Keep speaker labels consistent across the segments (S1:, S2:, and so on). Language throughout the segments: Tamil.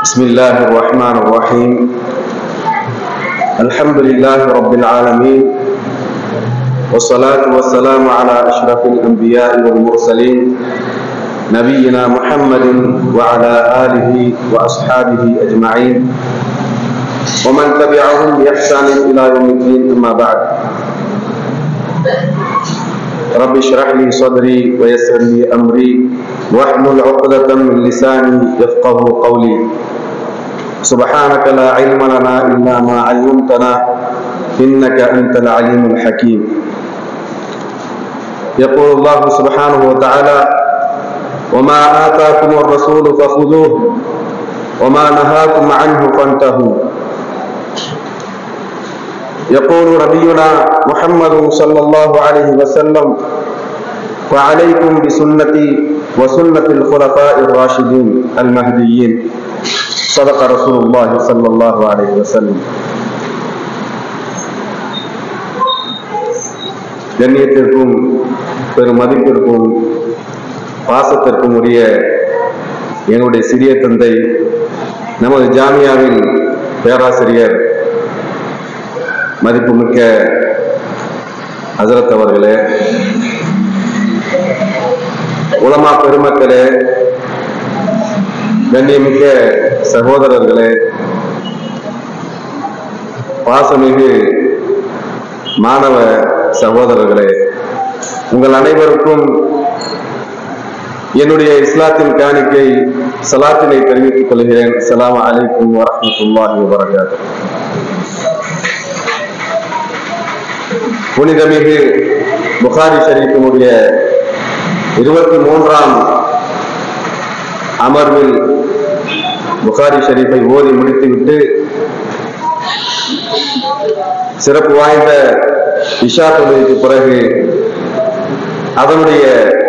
S1: بسم الله الرحمن الرحيم الحمد لله رب العالمين والصلاة والسلام على أشرف الأنبياء والمرسلين نبينا محمد وعلى آله وأصحابه أجمعين ومن تبعهم بإحسان إلى يوم الدين أما بعد رب اشرح لي صدري ويسر لي أمري واحلل عقدة من لساني يفقه قولي سبحانك لا علم لنا إلا ما علمتنا إنك أنت العليم الحكيم يقول الله سبحانه وتعالى وما آتاكم الرسول فخذوه وما نهاكم عنه فانتهوا يقول نبينا محمد صلى الله عليه وسلم وعليكم بسنتي وسنة الخلفاء الراشدين المهديين صدق رسول الله صلى الله عليه وسلم கண்ணியத்திற்கும் பெரும் மதிப்பிற்கும் பாசத்திற்கும் உரிய என்னுடைய சிறிய தந்தை நமது ஜாமியாவின் பேராசிரியர் மதிப்புமிக்க ஹசரத் அவர்களே உலமா பெருமக்களே கண்ணியமிக்க சகோதரர்களே பாசமிகு மாணவ சகோதரர்களே உங்கள் அனைவருக்கும் என்னுடைய இஸ்லாத்தின் காணிக்கை சலாத்தினை தெரிவித்துக் கொள்கிறேன் அஸ்ஸலாமு அலைக்கும் வரஹ்மத்துல்லாஹி வபரகாத்துஹு புனிதமிகு புகாரி ஷரீஃபினுடைய இருபத்தி மூன்றாம் அமர்வில் புகாரி ஷரீஃபை ஓதி முடித்துவிட்டு சிறப்பு வாய்ந்த இஷா தொழுகைக்கு பிறகு அதனுடைய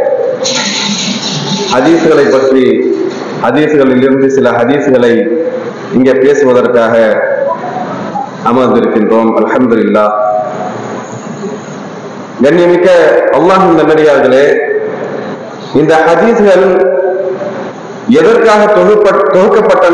S1: ஹதீசுகளை பற்றி ஹதீசுகளில் இருந்து சில ஹதீசுகளை இங்கே பேசுவதற்காக அமர்ந்திருக்கின்றோம் அல்ஹம்துலில்லா கண்ணியமிக்க அல்லாஹின் நல்லடியார்களே இந்த ஹதீஸ்கள் எதற்காக தொகுப்ப- தொகுக்கப்பட்டன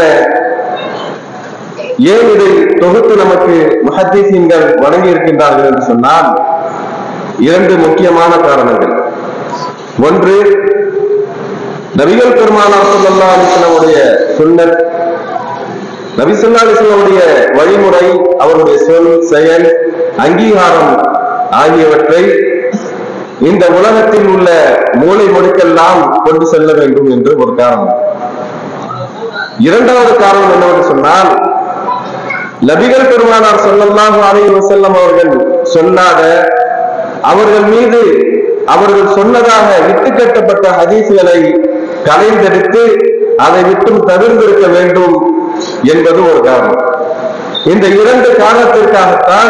S1: ஏன் இதை தொகுத்து நமக்கு முஹத்தீசீன்கள் வழங்கி இருக்கின்றார்கள் என்று சொன்னால் இரண்டு முக்கியமான காரணங்கள் ஒன்று நபிகள் பெருமானார் ஸல்லல்லாஹு அலைஹி வஸல்லமுடைய சுன்னத் நபி ஸல்லல்லாஹு அலைஹி வஸல்லமுடைய வழிமுறை அவருடைய சொல் செயல் அங்கீகாரம் ஆகியவற்றை இந்த உலகத்தில் உள்ள மூளை முடுக்கெல்லாம் கொண்டு செல்ல வேண்டும் என்று ஒரு காரணம் இரண்டாவது காரணம் என்னவென்று சொன்னால் நபிகள் பெருமானார் ஸல்லல்லாஹு அலைஹி வஸல்லம் அவர்கள் சொல்லாத அவர்கள் மீது அவர்கள் சொன்னதாக இட்டுக்கட்டப்பட்ட ஹதீஸ்களை கலைந்தெடுத்து அதை விட்டும் தவிர்ந்திருக்க வேண்டும் என்பது ஒரு காரணம் இந்த இரண்டு காரணத்திற்காகத்தான்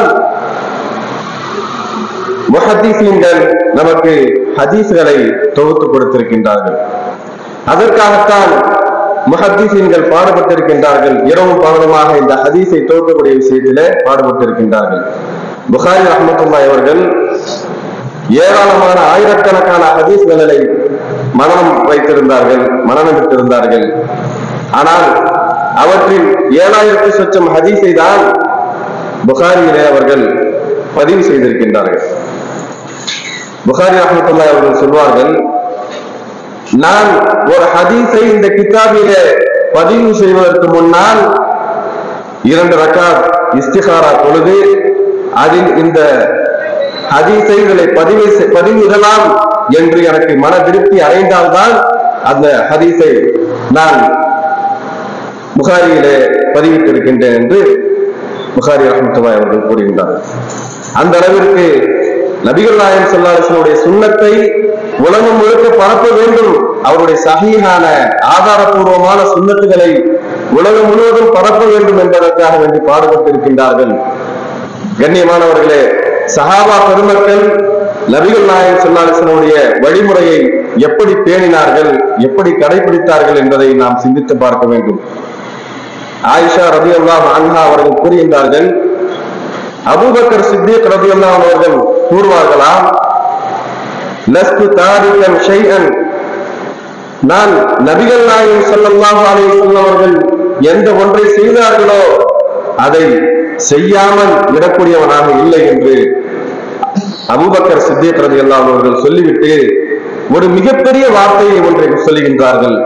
S1: முஹத்தீசீன்கள் நமக்கு ஹதீஸ்களை தொகுத்து கொடுத்திருக்கின்றார்கள் அதற்காகத்தான் முஹத்தீசீன்கள் பாடுபட்டிருக்கின்றார்கள் இரவும் பகலுமாக இந்த ஹதீஸை தொகுக்கக்கூடிய விஷயத்திலே பாடுபட்டிருக்கின்றார்கள் புகாரி ரஹ்மத்துல்லாஹி அவர்கள் ஏராளமான ஆயிரக்கணக்கான ஹதீஸ்களை மனனம் வைத்திருந்தார்கள் மனநமிட்டிருந்தார்கள் ஆனால் அவற்றில் ஏழாயிரத்து சொச்சம் ஹதீஸை தான் புகாரியிலே அவர்கள் பதிவு செய்திருக்கின்றார்கள் புகாரி ரஹமத்துல்லாஹி அவர்கள் சொல்வார்கள் நான் ஒரு ஹதீஸை இந்த கிதாபிலே பதிவு செய்வதற்கு முன்னால் இரண்டு ரக்காத் இஸ்திகாரா தொழுது அதில் இந்த ஹதீஸை இதில் பதிவு செ- பதிவிடலாம் என்று எனக்கு மன திருப்தி அடைந்தால்தான் அந்த ஹதீஸை நான் புகாரியிலே பதிவிட்டிருக்கின்றேன் என்று புகாரி ரஹமத்துல்லாஹி அவர்கள் கூறுகின்றார்கள் அந்த அளவிற்கு நபிகள் நாயகம் சொல்லாசனுடைய சுண்ணத்தை உலகம் முழுக்க பரப்ப வேண்டும் அவருடைய சகியான ஆதாரபூர்வமான சுண்ணத்துகளை உலகம் முழுவதும் பரப்ப வேண்டும் என்பதற்காக வேண்டி பாடுபட்டிருக்கின்றார்கள் கண்ணியமானவர்களே சஹாபா பெருமக்கள் நபிகள் நாயகம் சொல்லாசனுடைய வழிமுறையை எப்படி பேணினார்கள் எப்படி கடைபிடித்தார்கள் என்பதை நாம் சிந்தித்து பார்க்க வேண்டும் ஆயிஷா ரபி அல்லாஹ் அன்ஹா அவர்கள் கூறுகின்றார்கள் அபூபக்கர் சித்திக் ரபி அவர்கள் கூறுவார்களாம் லஸ்து தாரிகன் ஷைஅன் நான் நபிகள் நாயகம் ஸல்லல்லாஹு அலைஹி வஸல்லம் அவர்கள் எந்த ஒன்றை செய்தார்களோ அதை செய்யாமல் விடக்கூடியவனாக இல்லை என்று அபூபக்கர் சித்திக் ரலியல்லாஹு அவர்கள் சொல்லிவிட்டு ஒரு மிகப்பெரிய வார்த்தையை ஒன்றை சொல்லுகின்றார்கள்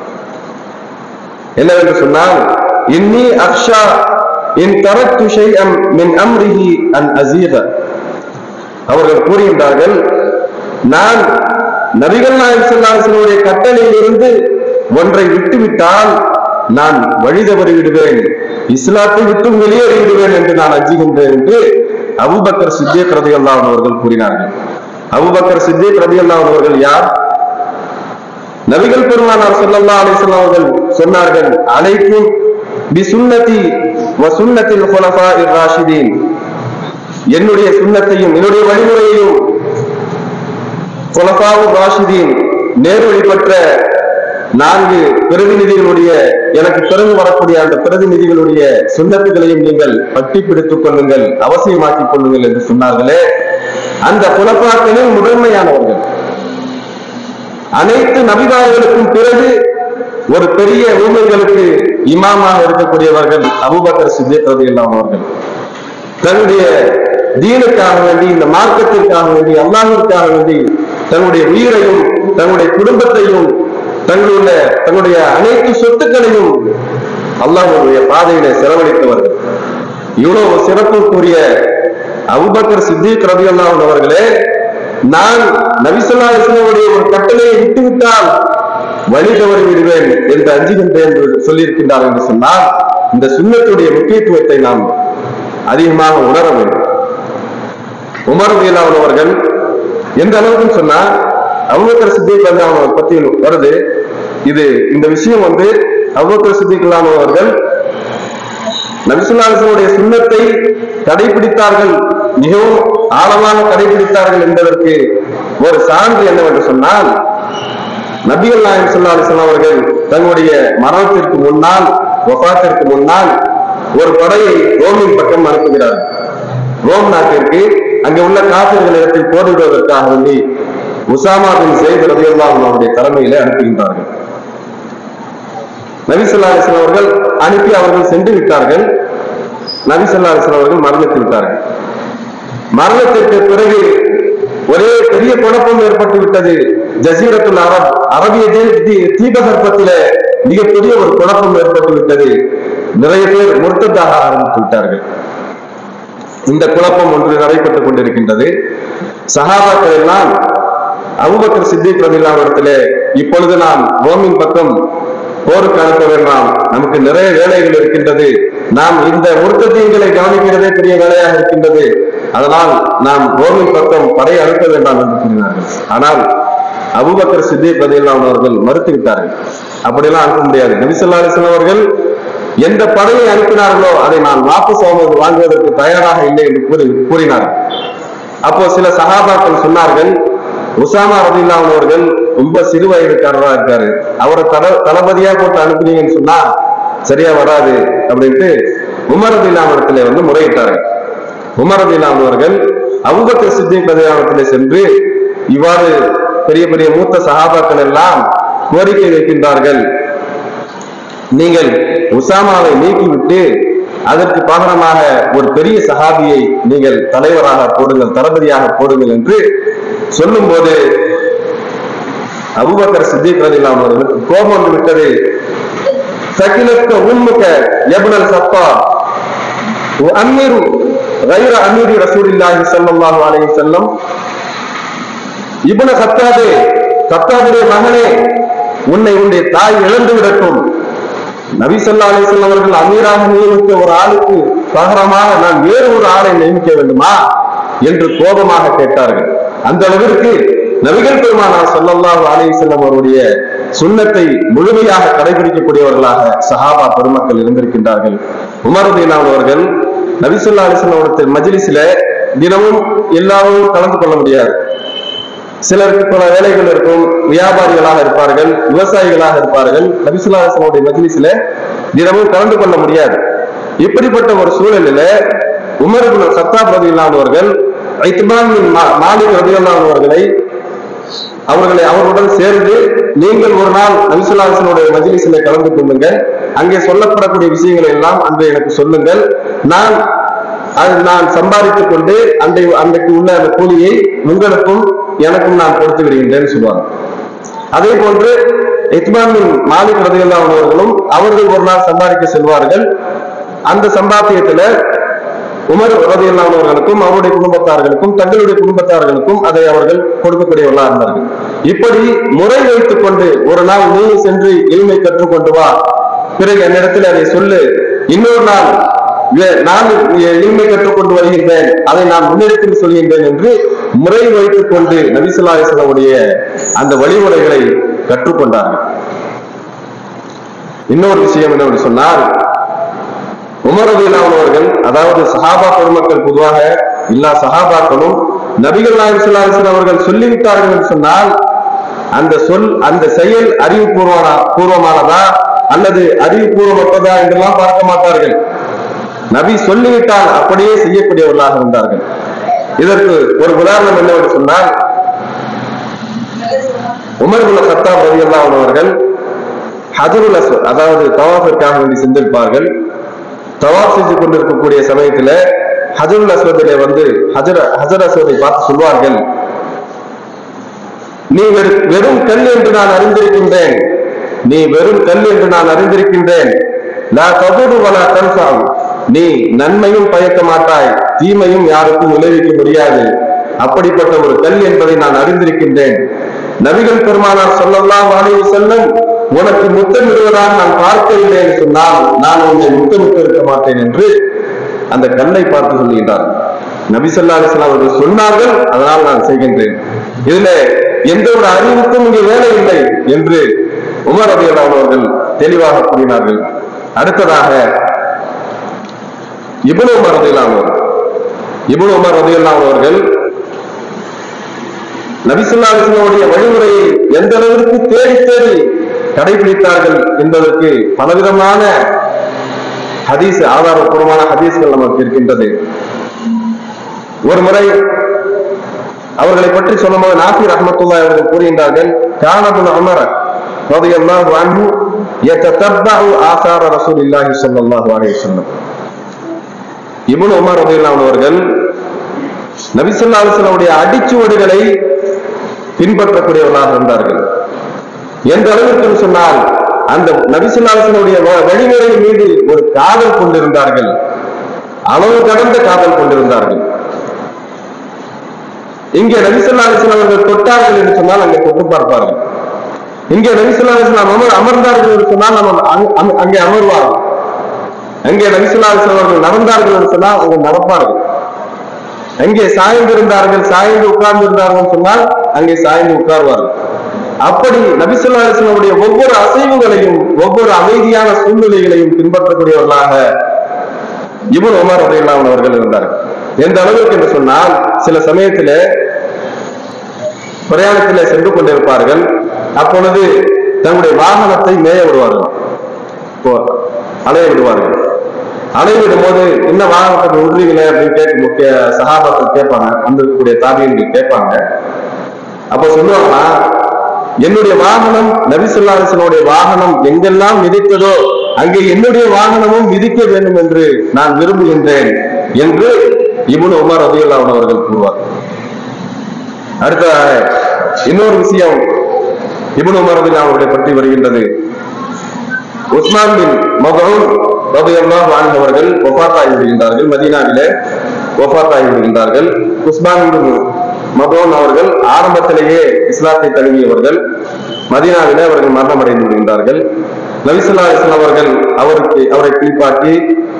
S1: என்னவென்று சொன்னால் இன்னி அக்ஷா இன் தரத்து ஷைஅம் மின் அம்ரிஹி அன் அசீக அவர்கள் கூறுகின்றார்கள் நான் நபிகள் நாயகம் ஸல்லல்லாஹு கட்டளையிலிருந்து ஒன்றை விட்டுவிட்டால் நான் வழி தவறி விடுவேன் இஸ்லாத்தை விட்டு வெளியேறி விடுவேன் என்று நான் அஞ்சுகின்றேன் என்று அபூபக்கர் சித்திக் ரலியல்லாஹு அவர்கள் கூறினார்கள் அபூபக்கர் சித்திக் ரலியல்லாஹு அவர்கள் யார் நபிகள் பெருமானார் ஸல்லல்லாஹு அலைஹி வஸல்லம் அவர்கள் சொன்னார்கள் அலைக்கும் பி சுன்னதி வ சுன்னத்தில் குலஃபாஇர் ராஷிதீன் என்னுடைய சுன்னத்தையும் என்னுடைய வழிமுறையையும் குலஃபாவு ராஷிதீன் நேர்வழி பெற்ற நான்கு பிரதிநிதிகளுடைய எனக்கு பிறகு வரக்கூடிய அந்த பிரதிநிதிகளுடைய சுண்ணத்துகளையும் நீங்கள் பட்டி பிடித்துக் கொள்ளுங்கள் அவசியமாக்கிக் கொள்ளுங்கள் என்று சொன்னார்களே அந்த குலப்பாக்களில் முதன்மையானவர்கள் அனைத்து நபிதார்களுக்கும் பிறகு ஒரு பெரிய ஊமைகளுக்கு இமாமாக இருக்கக்கூடியவர்கள் அபூபக்கர் சித்திக் ரலியல்லாஹு அவர்கள் தன்னுடைய தீனுக்காக வேண்டி இந்த மார்க்கத்திற்காக வேண்டி அல்லாஹிற்காக வேண்டி தன்னுடைய உயிரையும் தன்னுடைய குடும்பத்தையும் தங்களுடைய தன்னுடைய அனைத்து சொத்துக்களையும் அல்லாஹ்வுடைய பாதையில செலவழித்தவர்கள் இவ்வளவு சிறப்புக்குரிய அபூபக்கர் சித்திக் ரலியல்லாஹு அவர்களே நான் நபிசல்லா இஸ்லாமுடைய ஒரு கட்டளையை விட்டுவிட்டால் வழி தவறி விடுவேன் என்று அஞ்சுகின்றேன் என்று சொல்லியிருக்கின்றார் என்று சொன்னால் இந்த சுண்ணத்துடைய முக்கியத்துவத்தை நாம் அதிகமாக உணர வேண்டும் உமர் ரலியல்லாஹு அவர்கள் எந்த அளவுக்கு சொன்னா அபூபக்கர் சித்திக் வந்து அவங்க பத்தி வருது இது இந்த விஷயம் வந்து அபூபக்கர் சித்திக் அவர்கள் நபிசுல்லாசனுடைய சுண்ணத்தை கடைபிடித்தார்கள் மிகவும் ஆழமாக கடைபிடித்தார்கள் என்பதற்கு ஒரு சான்று என்னவென்று சொன்னால் நபிகள் நாயகம் ஸல்லல்லாஹு அலைஹி வஸல்லம் அவர்கள் தங்களுடைய மரணத்திற்கு முன்னால் வஃபாத்திற்கு முன்னால் ஒரு படையை ரோமின் பக்கம் அனுப்புகிறார் ரோம் நாட்டிற்கு அங்கே உள்ள காப்பிர்கள் இடத்தில் போரிடுவதற்காக வேண்டி உசாமா பின் செய்து ரலியல்லாஹு அவருடைய தலைமையில அனுப்புகின்றார்கள் நபி ஸல்லல்லாஹு அலைஹி வஸல்லம் அவர்கள் அனுப்பி அவர்கள் சென்று விட்டார்கள் நபி ஸல்லல்லாஹு அலைஹி வஸல்லம் அவர்கள் மரணித்து விட்டார்கள் மரணத்திற்கு பிறகு ஒரே பெரிய குழப்பம் ஏற்பட்டு விட்டது ஜசீரத்துல் அரப் அரபிய தீ- தீ- தீபகற்பத்தில மிகப்பெரிய ஒரு குழப்பம் ஏற்பட்டு விட்டது நிறைய பேர் முர்த்ததாக ஆரம்பித்து விட்டார்கள் இந்த குழப்பம் ஒன்று நடைபெற்றுக் கொண்டிருக்கின்றது சஹாபாக்கள் எல்லாம் அபூபக்கர் சித்திக் ரலியல்லாஹு இடத்திலே இப்பொழுது நாம் ரோமின் பக்கம் போருக்கு அனுப்ப வேண்டாம் நமக்கு நிறைய வேலைகள் இருக்கின்றது நாம் இந்த முர்த்தத்தீன்களை கவனிக்கிறதே பெரிய வேலையாக இருக்கின்றது அதனால் நாம் ரோமின் பக்கம் படை அனுப்ப வேண்டாம் என்று கூறினார்கள் ஆனால் அபூபக்கர் சித்திக் ரலியல்லாஹு அவர்கள் மறுத்து விட்டார்கள் அப்படியெல்லாம் அனுப்ப முடியாது நபி ஸல்லல்லாஹு அலைஹி வஸல்லம் அவர்கள் எந்த படையை அனுப்பினார்களோ அதை நான் வாபஸ் வாங்குவது வாங்குவதற்கு தயாராக இல்லை என்று கூறி கூறினார்கள் அப்போ சில சகாபாக்கள் சொன்னார்கள் உசாமா ரதில்லான் அவர்கள் ரொம்ப சிறு வயதுக்காரரா இருக்காரு அவரை தல தளபதியா போட்டு அனுப்புனீங்கன்னு சொன்னா சரியா வராது அப்படின்ட்டு உமர் ரதில்லான் இடத்துல வந்து முறையிட்டார்கள் உமர் ரதில்லான் அவர்கள் அபூபக்கர் சித்திக் ரதில்லானத்திலே சென்று இவ்வாறு பெரிய பெரிய மூத்த சகாபாக்கள் எல்லாம் கோரிக்கை வைக்கின்றார்கள் நீங்கள் உசாமாவை நீக்கிவிட்டு அதற்கு பகரமாக ஒரு பெரிய சஹாபியை நீங்கள் தலைவராக போடுங்கள் தளபதியாக போடுங்கள் என்று சொல்லும்போது அபூபக்கர் சித்திக் ரலியல்லாஹு அவர்களுக்கு கோபம் வந்து விட்டது சகிலத்த உம்முக யப்னல் சப்பா அமீரு غير அமீரி ரசூலில்லாஹி ஸல்லல்லாஹு அலைஹி வஸல்லம் இப்னு கத்தாபே கத்தாபுடைய மகனே உன்னை உன்னுடைய தாய் இழந்து விடட்டும் நபி ஸல்லல்லாஹு அலைஹி வஸல்லம் அவர்கள் அமீராக நியமித்த ஒரு ஆளுக்கு பகரமாக நான் வேறு ஒரு ஆளை நியமிக்க வேண்டுமா என்று கோபமாக கேட்டார்கள் அந்த அளவிற்கு நபிகள் பெருமானார் ஸல்லல்லாஹு அலைஹி வஸல்லம் அவருடைய சுன்னத்தை முழுமையாக கடைபிடிக்கக்கூடியவர்களாக சஹாபா பெருமக்கள் இருந்திருக்கின்றார்கள் உமர் ரலியல்லாஹு அவர்கள் நபி ஸல்லல்லாஹு அலைஹி வஸல்லம் அவருடைய மஜ்லிஸில தினமும் எல்லாரும் கலந்து கொள்ள முடியாது சிலருக்கு பல வேலைகள் இருக்கும் வியாபாரிகளாக இருப்பார்கள் விவசாயிகளாக இருப்பார்கள் நபிசுல்லாசனுடைய மஜ்லிஸ்ல தினமும் கலந்து கொள்ள முடியாது இப்படிப்பட்ட ஒரு சூழலில உமர் இப்னு சத்தாப் ரதியில்லாதவர்கள் ஐத்மான் பின் மா- மாலிக் ரதியில்லாதவர்களை அவர்களை அவர்களுடன் சேர்ந்து நீங்கள் ஒரு நாள் நபிசுல்லாசனுடைய மஜ்லிஸில் கலந்து கொள்ளுங்கள் அங்கே சொல்லப்படக்கூடிய விஷயங்களை எல்லாம் அன்று எனக்கு சொல்லுங்கள் நான் அது நான் சம்பாதித்துக் கொண்டு அன்றை அன்றைக்கு உள்ள அந்த கூலியை உங்களுக்கும் எனக்கும் நான் கொடுத்து விடுகின்றேன்னு சொல்லுவாங்க அதே போன்று இத்மாமின் மாலிக் ரதியல்லா அவர்களும் அவர்கள் ஒரு நாள் சம்பாதிக்க செல்வார்கள் அந்த சம்பாத்தியத்துல உமர் ரதியல்லா அவர்களுக்கும் அவருடைய குடும்பத்தார்களுக்கும் தங்களுடைய குடும்பத்தார்களுக்கும் அதை அவர்கள் கொடுக்கக்கூடியவர்களா இருந்தார்கள் இப்படி முறை வைத்துக் கொண்டு ஒரு நாள் நீ சென்று இல்மை கற்றுக்கொண்டு வா பிறகு என்னிடத்தில் அதை சொல்லு இன்னொரு நாள் வே- நான் இல்மை கற்றுக்கொண்டு வருகின்றேன் அதை நான் முன்னெடுத்து சொல்கின்றேன் என்று முறை வைத்துக் கொண்டு நபிசுல்லாசனுடைய அந்த வழிமுறைகளை கற்றுக்கொண்டார்கள் இன்னொரு விஷயம் என்னவென்று சொன்னால் உமரதியிலான அவர்கள் அதாவது சஹாபா பெருமக்கள் பொதுவாக எல்லா சஹாபாக்களும் நபிகள் நாயகம் ஸல்லல்லாஹு அலைஹி வஸல்லம் அவர்கள் சொல்லிவிட்டார்கள் என்று சொன்னால் அந்த சொல் அந்த செயல் அறிவுபூர்வமான பூர்வமானதா அல்லது அறிவுபூர்வமற்றதா என்றெல்லாம் பார்க்க மாட்டார்கள் நபி சொல்லிவிட்டால் அப்படியே செய்யக்கூடியவர்களாக இருந்தார்கள் இதற்கு ஒரு உதாரணம் என்னவென்று சொன்னால் உமர் குல சத்தாப் ரலியல்லாஹு அன்ஹு அவர்கள் ஹஜருல் அஸ்வத் அதாவது தவாஃபிற்காக வேண்டி சென்றிருப்பார்கள் தவாப் செஞ்சு கொண்டிருக்கக்கூடிய சமயத்துல ஹஜருல் அஸ்வதிலே வந்து ஹஜர ஹஜர் அஸ்வதை பார்த்து சொல்வார்கள் நீ வெறு- வெறும் கல் என்று நான் அறிந்திருக்கின்றேன் நீ வெறும் கல் என்று நான் அறிந்திருக்கின்றேன் நான் கபூடு வலா கன்சாம் நீ நன்மையும் பயக்க மாட்டாய் தீமையும் யாருக்கும் விளைவிக்க முடியாது அப்படிப்பட்ட ஒரு கல் என்பதை நான் அறிந்திருக்கின்றேன் நபிகள் பெருமானார் சொல்லலாம் அலைஹி செல்லும் உனக்கு முத்தமிடுவதாக நான் பார்க்கவில்லை என்று சொன்னால் நான் உன்னை முத்தமிட்டு இருக்க மாட்டேன் என்று அந்த கல்லை பார்த்து சொல்லுகின்றார் நபி ஸல்லல்லாஹு அலைஹி வஸல்லம் அவர்கள் சொன்னார்கள் அதனால் நான் செய்கின்றேன் இதுல எந்த ஒரு அறிவுக்கும் இங்கே வேலை இல்லை என்று உமர் ரலியல்லாஹு அவர்கள் தெளிவாக கூறினார்கள் அடுத்ததாக இப்னு உமர் ரலியல்லாஹு அவர்கள் இப்னு உமர் ரலியல்லாஹு அவர்கள் நபிசுல்லாவுடைய வழிமுறையை எந்த அளவிற்கு தேடி தேடி கடைபிடித்தார்கள் என்பதற்கு பலவிதமான ஹதீஸ் ஆதாரப்பூர்வமான ஹதீஸ்கள் நமக்கு இருக்கின்றது ஒரு முறை அவர்களை பற்றி சொல்லும்போது நாசிர் அஹமத்துல்லா அவர்கள் கூறுகின்றார்கள் கானபுல் அமர ரலியல்லாஹு அன்ஹு யதத்தபஉ ஆசார ரசூலில்லாஹி ஸல்லல்லாஹு அலைஹி வஸல்லம் இப்னு உமர் ரலியல்லாஹு அவர்கள் நபி ஸல்லல்லாஹு அலைஹி வஸல்லமுடைய அடிச்சுவடுகளை பின்பற்றக்கூடியவர்களாக இருந்தார்கள் எந்த அளவிற்கு சொன்னால் அந்த நபிசுல்லாசனுடைய வழிமுறை மீது ஒரு காதல் கொண்டிருந்தார்கள் அளவு கடந்த காதல் கொண்டிருந்தார்கள் இங்கே நபிசுல்லாசன் அவர்கள் தொட்டார்கள் என்று சொன்னால் அங்கே தொட்டு பார்ப்பார்கள் இங்கே நபிசுல்லாசன் அமர் அமர்ந்தார்கள் என்று சொன்னால் நம்ம அங்க- அங்க- அங்கே அமர்வார்கள் அங்கே நபிசுல்லாசன் அவர்கள் நடந்தார்கள் என்று சொன்னால் அங்கே நடப்பார்கள் அங்கே சாய்ந்திருந்தார்கள் சாய்ந்து உட்கார்ந்திருந்தார்கள் சொன்னால் அங்கே சாய்ந்து உட்கார்வார்கள் அப்படி நபிசுல்லாசனுடைய ஒவ்வொரு அசைவுகளையும் ஒவ்வொரு அமைதியான சூழ்நிலைகளையும் பின்பற்றக்கூடியவர்களாக இவன் உமர் அதையெல்லாம் அவர்கள் இருந்தார்கள் எந்த அளவுக்கு என்று சொன்னால் சில சமயத்துல பிரயாணத்திலே சென்று கொண்டிருப்பார்கள் அப்பொழுது தன்னுடைய வாகனத்தை மேய விடுவார்கள் இப்போ அலைய விடுவார்கள் அலைய விடும் போது என்ன வாகனத்தை விடுறீங்களே அப்படின்னு கேட்க முக்கிய சகாபாக்கள் கேட்பாங்க வந்திருக்கக்கூடிய தாபியங்கள் கேட்பாங்க அப்ப சொல்லுவாங்கன்னா என்னுடைய வாகனம் நபிசுல்லாசனுடைய வாகனம் எங்கெல்லாம் மிதித்ததோ அங்கே என்னுடைய வாகனமும் மிதிக்க வேண்டும் என்று நான் விரும்புகின்றேன் என்று இப்னு உமர் ரதியுல்லாஹு அவர்கள் கூறுவார் அடுத்ததாக இன்னொரு விஷயம் இப்னு உமர் ரதியுல்லாஹு அவர்களை பற்றி வருகின்றது உஸ்மான் பின் மகூன் ரலியல்லாஹு அன்ஹு அவர்கள் வஃபாத்தாகி விடுகின்றார்கள் மதீனாவிலே வஃபாத்தாகி விடுகின்றார்கள் உஸ்மான் பின் மகூன் அவர்கள் ஆரம்பத்திலேயே இஸ்லாத்தை தழுவியவர்கள் மதீனாவிலே அவர்கள் மரணம் அடைந்து விடுகின்றார்கள் நபிசுல்லா அலிஸ்லாம் அவர்கள் அவருக்கு அவரை குளிப்பாட்டி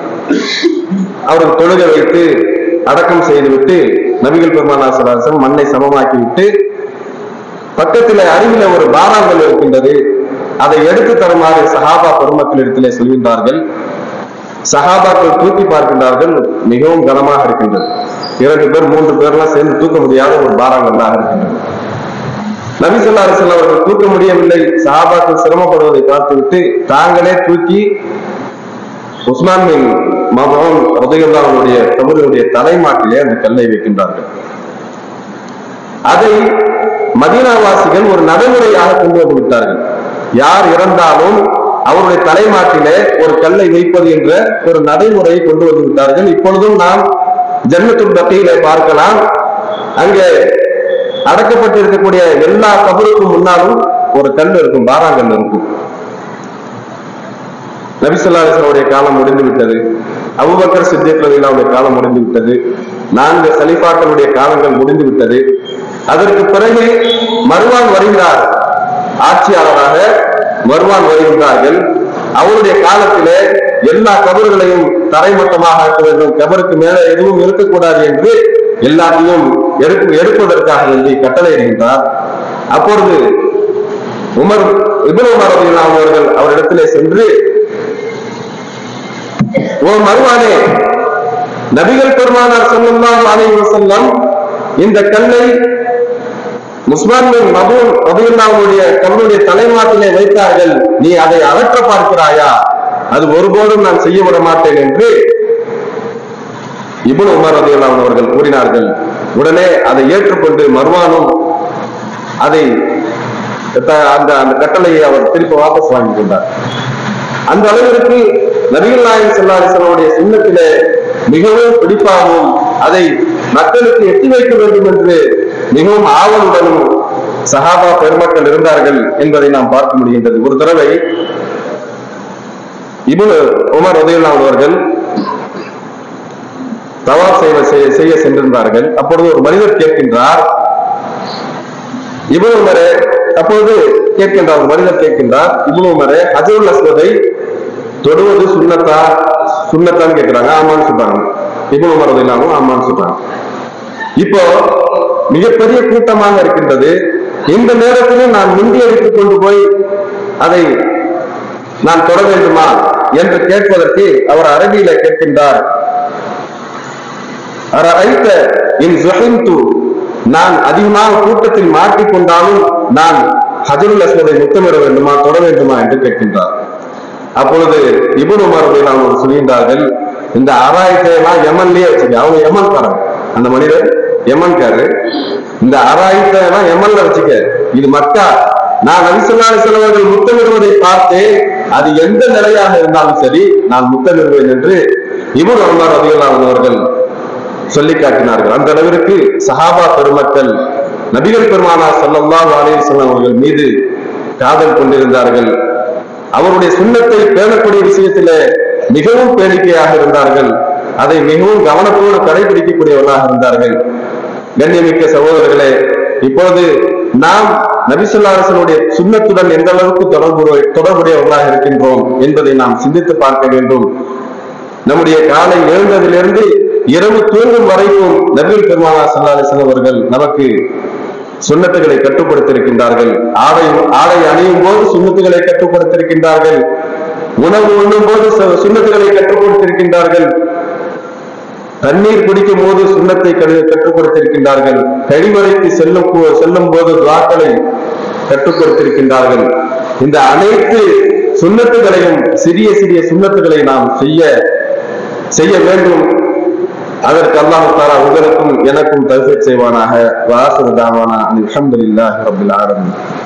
S1: அவருக்கு தொழுக வைத்து அடக்கம் செய்துவிட்டு நபிகள் பெருமானா சலாசம் மண்ணை சமமாக்கி விட்டு பக்கத்தில் அருகில ஒரு பாராங்கல் இருக்கின்றது அதை எடுத்து தருமாறு சஹாபா பெருமக்களிடத்திலே சொல்கின்றார்கள் சஹாபாக்கள் தூக்கி பார்க்கின்றார்கள் மிகவும் கனமாக இருக்கின்றது இரண்டு பேர் மூன்று பேர்லாம் சேர்ந்து தூக்க முடியாத ஒரு பாராங்கல்லாக இருக்கின்றது நபி சொல்லா அலிஸ்லாம் அவர்கள் தூக்க முடியவில்லை சஹாபாக்கள் சிரமப்படுவதை பார்த்துவிட்டு தாங்களே தூக்கி உஸ்மான் பின் மகன் ரதையுல்லாவுடைய கபருடைய தலைமாட்டிலே அந்த கல்லை வைக்கின்றார்கள் அதை மதீனாவாசிகள் ஒரு நடைமுறையாக கொண்டு வந்து விட்டார்கள் யார் இறந்தாலும் அவருடைய தலைமாட்டிலே ஒரு கல்லை வைப்பது என்ற ஒரு நடைமுறையை கொண்டு வந்து விட்டார்கள் இப்பொழுதும் நாம் ஜன்னத்துல் பக்தியிலே பார்க்கலாம் அங்கே அடக்கப்பட்டு இருக்கக்கூடிய எல்லா கபருக்கும் முன்னாலும் ஒரு கல் இருக்கும் பாராங்கல் இருக்கும் நபிசல்லாசனுடைய காலம் முடிந்து விட்டது அபுபக்கர் சித்திக் ரலியல்லாஹுடைய காலம் முடிந்து விட்டது நான்கு சலிஃபாக்களுடைய காலங்கள் முடிந்து விட்டது அதற்கு பிறகு மருவான் வருகிறார் ஆட்சியாளராக மருவான் வருகின்றார்கள் அவருடைய காலத்திலே எல்லா கபர்களையும் தரைமட்டமாக ஆக்க வேண்டும் கபருக்கு மேலே எதுவும் இருக்கக்கூடாது என்று எல்லாத்தையும் எடுப்பு எடுப்பதற்காக வேண்டி கட்டளையிடுகின்றார் அப்பொழுது உமர் இப்னு உமர் ரலியல்லாஹு அவர்கள் அவரிடத்திலே சென்று ஓ மருவானே நபிகள் பெருமானார் ஸல்லல்லாஹு அலைஹி வஸல்லம் இந்த கல்லை முஸ்மான் பின் மபூன் ரலியல்லாஹுடைய கல்லுடைய தலைமாட்டிலே வைத்தார்கள் நீ அதை அகற்ற பார்க்கிறாயா அது ஒருபோதும் நான் செய்ய விட மாட்டேன் என்று இப்னு உமர் ரலியல்லாஹு அவர்கள் கூறினார்கள் உடனே அதை ஏற்றுக்கொண்டு மர்வானும் அதை த- அந்த அந்த கட்டளையை அவர் திருப்பி வாபஸ் வாங்கி கொண்டார் அந்த அளவிற்கு நபிகள் நாயகம் செல்லாசனுடைய சின்னத்திலே மிகவும் பிடிப்பாகவும் அதை மக்களுக்கு எட்டி வைக்க வேண்டும் என்று மிகவும் ஆவலுடனும் சஹாபா பெருமக்கள் இருந்தார்கள் என்பதை நாம் பார்க்க முடிகின்றது ஒரு தடவை இபுன் உமர் உதயநாத் அவர்கள் தவாப் செய்ய செய்ய- செய்ய சென்றிருந்தார்கள் அப்பொழுது ஒரு மனிதர் கேட்கின்றார் இபுன் உமரே அப்பொழுது கேட்கின்றார் ஒரு மனிதர் கேட்கின்றார் இபுன் உமரே ஹஜருல் அஸ்வதை தொடுவது சுண்ணத்தா சுண்ணத்தான்னு கேட்கிறாங்க ஆமான்னு சொல்றாங்க இபுன் உமர் இல்லாமல் ஆமான்னு சொல்றாங்க இப்போ மிகப்பெரிய கூட்டமாக இருக்கின்றது இந்த நேரத்திலும் நான் முந்தி எடுத்துக் கொண்டு போய் அதை நான் தொட வேண்டுமா என்று கேட்பதற்கு அவர் அரபியில கேட்கின்றார் அரஐத்த இன் ஜுஹிம்து நான் அதிகமாக கூட்டத்தில் மாட்டிக்கொண்டாலும் நான் ஹஜருல் அஸ்வதை முத்தமிட வேண்டுமா தொட வேண்டுமா என்று கேட்கின்றார் அப்பொழுது இபுன் உமர் ரலியல்லாஹு அன்ஹு சொல்கின்றார்கள் இந்த ஆராயத்தை எல்லாம் யமன்லயே வச்சுக்க அவங்க யமன்காரன் அந்த மனிதர் யமன்காரு இந்த ஆராயத்தை எல்லாம் யமன்ல வச்சுக்க இது மக்கா நான் நபிசல்லாஹு செலவர்கள் முத்தமிடுவதை பார்த்து அது எந்த நிலையாக இருந்தாலும் சரி நான் முத்தமிடுவேன் என்று இபுன் உமர் ரலியல்லாஹு அன்ஹு அவர்கள் சொல்லி காட்டினார்கள் அந்த அளவிற்கு சஹாபா பெருமக்கள் நபிகள் பெருமானார் ஸல்லல்லாஹு அலைஹி வஸல்லம் அவர்கள் மீது காதல் கொண்டிருந்தார்கள் அவருடைய சுண்ணத்தை பேணக்கூடிய விஷயத்திலே மிகவும் பேணிக்கையாக இருந்தார்கள் அதை மிகவும் கவனத்தோடு கடைபிடிக்கக்கூடியவர்களாக இருந்தார்கள் கண்ணியமிக்க சகோதரர்களே இப்பொழுது நாம் நபிசுல்லாசனுடைய சுண்ணத்துடன் எந்த அளவுக்கு தொடர்புடைய தொடர்புடையவர்களாக இருக்கின்றோம் என்பதை நாம் சிந்தித்து பார்க்க வேண்டும் நம்முடைய காலை எழுந்ததிலிருந்து இரவு தூங்கும் வரைக்கும் நபிகள் பெருமானா சல்லாலிசன் அவர்கள் நமக்கு சுண்ணத்துகளை கட்டுப்படுத்தியிருக்கின்றார்கள் ஆடை ஆடை அணியும் போது சுண்ணத்துகளை கட்டுப்படுத்தியிருக்கின்றார்கள் உணவு உண்ணும் போது சு- சுண்ணத்துகளை கட்டுப்படுத்தியிருக்கின்றார்கள் தண்ணீர் குடிக்கும் போது சுண்ணத்தை கடு- கட்டுப்படுத்தியிருக்கின்றார்கள் கழிவறைக்கு செல்லும் போ- செல்லும் போது துவாக்களை கட்டுப்படுத்தியிருக்கின்றார்கள் இந்த அனைத்து சுண்ணத்துகளையும் சிறிய சிறிய சுண்ணத்துகளை நாம் செய்ய செய்ய வேண்டும் அதற்கு அல்லாஹ் தாரா உங்களுக்கும் எனக்கும் தகுதி செய்வானாக வாசல் தாவானா அல்ஹம்துலில்லாஹி ரப்பில் ஆலமீன்